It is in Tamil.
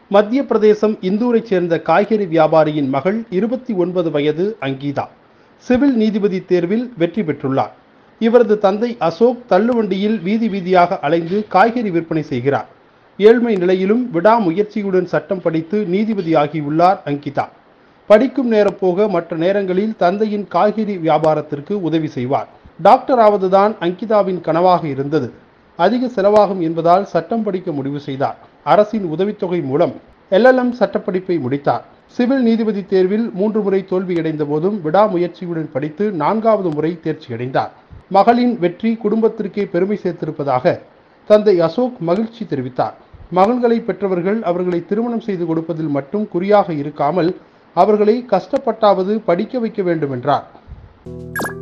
மத்திய பிரதேசம் இந்தூரைச் சேர்ந்த காய்கறி வியாபாரியின் மகள் இருபத்தி ஒன்பது வயது அங்கீதா சிவில் நீதிபதி தேர்வில் வெற்றி பெற்றுள்ளார் இவரது தந்தை அசோக் தள்ளுவண்டியில் வீதி வீதியாக அலைந்து காய்கறி விற்பனை செய்கிறார் ஏழ்மை நிலையிலும் விடாமுயற்சியுடன் சட்டம் படித்து நீதிபதியாகியுள்ளார் அங்கிதா படிக்கும் நேரம் போக மற்ற நேரங்களில் தந்தையின் காய்கறி வியாபாரத்திற்கு உதவி செய்வார் டாக்டர் ஆவதுதான் அங்கிதாவின் கனவாக இருந்தது அதிக செலவாகும் என்பதால் சட்டம் படிக்க முடிவு செய்தார் அரசின் உதவித்தொகை மூலம் எல்எல்எம் சட்டப்படிப்பை முடித்தார் சிவில் நீதிபதி தேர்வில் மூன்று முறை தோல்வியடைந்த போதும் விடாமுயற்சியுடன் படித்து நான்காவது முறை தேர்ச்சியடைந்தார் மகளின் வெற்றி குடும்பத்திற்கே பெருமை சேர்த்திருப்பதாக தந்தை அசோக் மகிழ்ச்சி தெரிவித்தார் மகன்களை பெற்றவர்கள் அவர்களை திருமணம் செய்து கொடுப்பதில் மட்டும் குறியாக இருக்காமல் அவர்களை கஷ்டப்பட்டாவது படிக்க வைக்க வேண்டும் என்றார்